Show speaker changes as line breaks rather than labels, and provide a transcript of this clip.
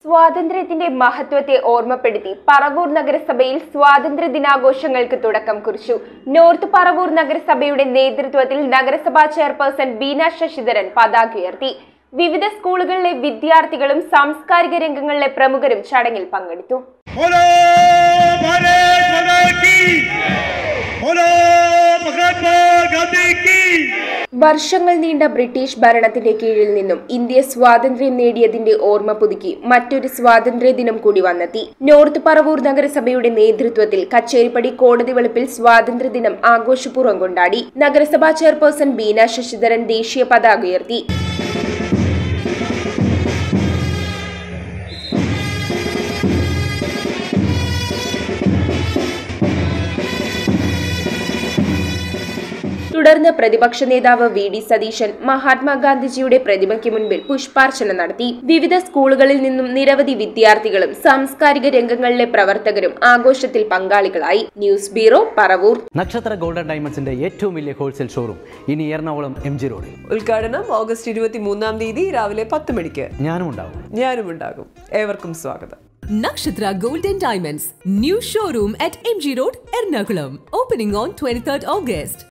സ്വാതന്ത്ര്യത്തിന്റെ മഹത്വത്തെ ഓർമ്മപ്പെടുത്തി പറവൂർ നഗരസഭയിൽ സ്വാതന്ത്ര്യ ദിനാഘോഷങ്ങൾക്ക് തുടക്കം കുറിച്ചു നോർത്ത് പറവൂർ നഗരസഭയുടെ നേതൃത്വത്തിൽ നഗരസഭാ ചെയർപേഴ്സൺ ബീന ശശിധരൻ പതാക ഉയർത്തി വിവിധ സ്കൂളുകളിലെ വിദ്യാർത്ഥികളും സാംസ്കാരിക രംഗങ്ങളിലെ പ്രമുഖരും ചടങ്ങിൽ പങ്കെടുത്തു
बोलो भारत माता की बोलो महात्मा गांधी की
വർഷങ്ങൾ നീണ്ട ബ്രിട്ടീഷ് ഭരണത്തിന്റെ കീഴിൽ നിന്നും ഇന്ത്യ സ്വാതന്ത്ര്യം നേടിയതിന്റെ ഓർമ്മ പുതുക്കി മറ്റൊരു സ്വാതന്ത്ര്യ ദിനം കൂടി വന്നെത്തി നോർത്ത് പറവൂർ നഗരസഭയുടെ നേതൃത്വത്തിൽ കച്ചേരിപ്പടി കോടതി വെളുപ്പിൽ സ്വാതന്ത്ര്യ ദിനം ആഘോഷപൂർവ്വം കൊണ്ടാടി നഗരസഭാ ചെയർപേഴ്സൺ ബീന ശശിധരൻ ദേശീയ പതാക ഉയർത്തി തുടർന്ന് പ്രതിപക്ഷ നേതാവ് വി ഡി സതീശൻ മഹാത്മാഗാന്ധിജിയുടെ പ്രതിമയ്ക്ക് മുൻപിൽ പുഷ്പാർച്ചന നടത്തി വിവിധ സ്കൂളുകളിൽ നിന്നും നിരവധി വിദ്യാർത്ഥികളും സാംസ്കാരിക രംഗങ്ങളിലെ പ്രവർത്തകരും ആഘോഷത്തിൽ പങ്കാളികളായി ന്യൂസ് ബ്യൂറോ പറവൂർ
നക്ഷത്ര ഗോൾഡൻ ഡയമണ്ട്സിന്റെ ഏറ്റവും വലിയ ഹോൾസെയിൽ ഷോറൂം ഇനി എറണാകുളം എം ജി റോഡിൽ
ഉദ്ഘാടനം ഓഗസ്റ്റ് ഇരുപത്തി മൂന്നാം തീയതി രാവിലെ പത്ത് മണിക്ക്
ഞാനും ഉണ്ടാവും
ഞാനും ഉണ്ടാകും ഏവർക്കും സ്വാഗതം
Nakshatra Gold and Diamonds. New showroom at MG Road, Ernakulam. Opening on 23rd August.